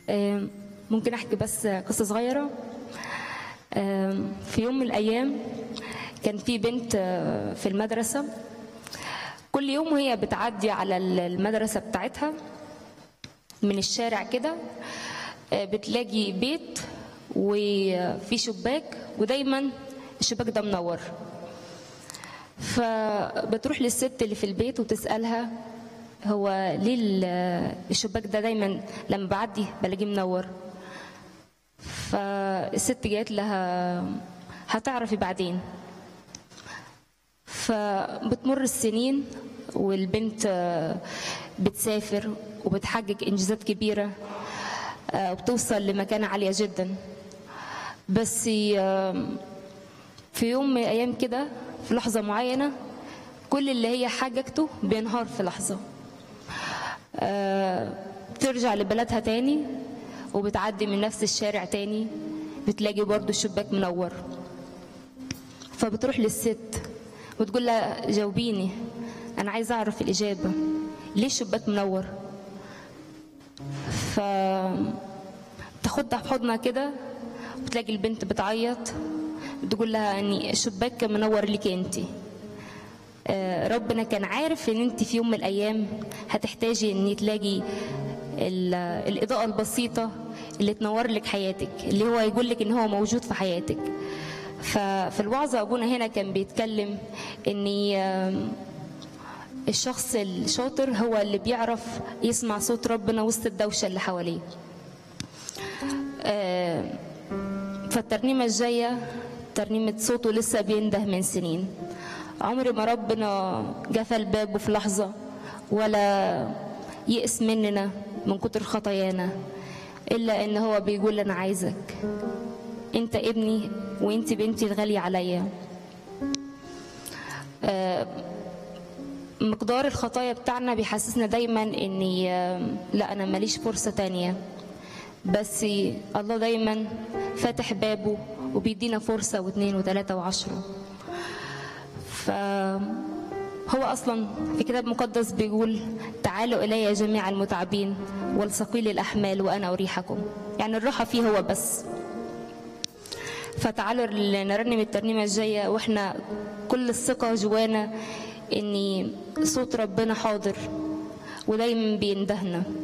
آم، ممكن احكي بس قصه صغيره آم، في يوم من الايام كان في بنت آه، في المدرسه كل يوم وهي بتعدي على المدرسه بتاعتها من الشارع كده آه، بتلاقي بيت وفي شباك ودايما الشباك ده منور فبتروح للست اللي في البيت وتسألها هو ليه ال- الشباك ده دايما لما بعدي بلاقيه منور فالست جات لها هتعرفي بعدين فبتمر السنين والبنت آه، بتسافر وبتحقق انجازات كبيره آه، وبتوصل لمكانه عاليه جدا بس آه، في يوم من الايام كده في لحظه معينه كل اللي هي حققته بينهار في لحظه آه، بترجع لبلدها تاني وبتعدي من نفس الشارع تاني بتلاقي برضو الشباك منور فبتروح للست وتقول لها جاوبيني انا عايزه اعرف الاجابه ليه الشباك منور ف تاخدها في حضنها كده وتلاقي البنت بتعيط بتقول لها اني الشباك كان منور ليكي انتي آه، ربنا كان عارف ان انت في يوم من الايام هتحتاجي ان تلاقي ال- الاضاءه البسيطه اللي تنور لك حياتك اللي هو يقول لك ان هو موجود في حياتك ففي الوعظه ابونا هنا كان بيتكلم ان آم، الشخص الشاطر هو اللي بيعرف يسمع صوت ربنا وسط الدوشه اللي حواليه آه، فالترنيمة الجاية ترنيمة صوته لسه بينده من سنين عمر ما ربنا قفل بابه في لحظة ولا يئس مننا من كتر خطايانا إلا إن هو بيقول أنا عايزك أنت ابني وأنت بنتي الغالية عليا آه، مقدار الخطايا بتاعنا بيحسسنا دايما اني آه، لا انا ماليش فرصه تانية بس الله دايما فاتح بابه وبيدينا فرصه واثنين وثلاثه وعشره فهو اصلا في كتاب مقدس بيقول تعالوا الي جميع المتعبين والثقيل الاحمال وانا اريحكم يعني الراحه فيه هو بس فتعالوا نرنم الترنيمة الجاية واحنا كل الثقة جوانا ان صوت ربنا حاضر ودايما بيندهنا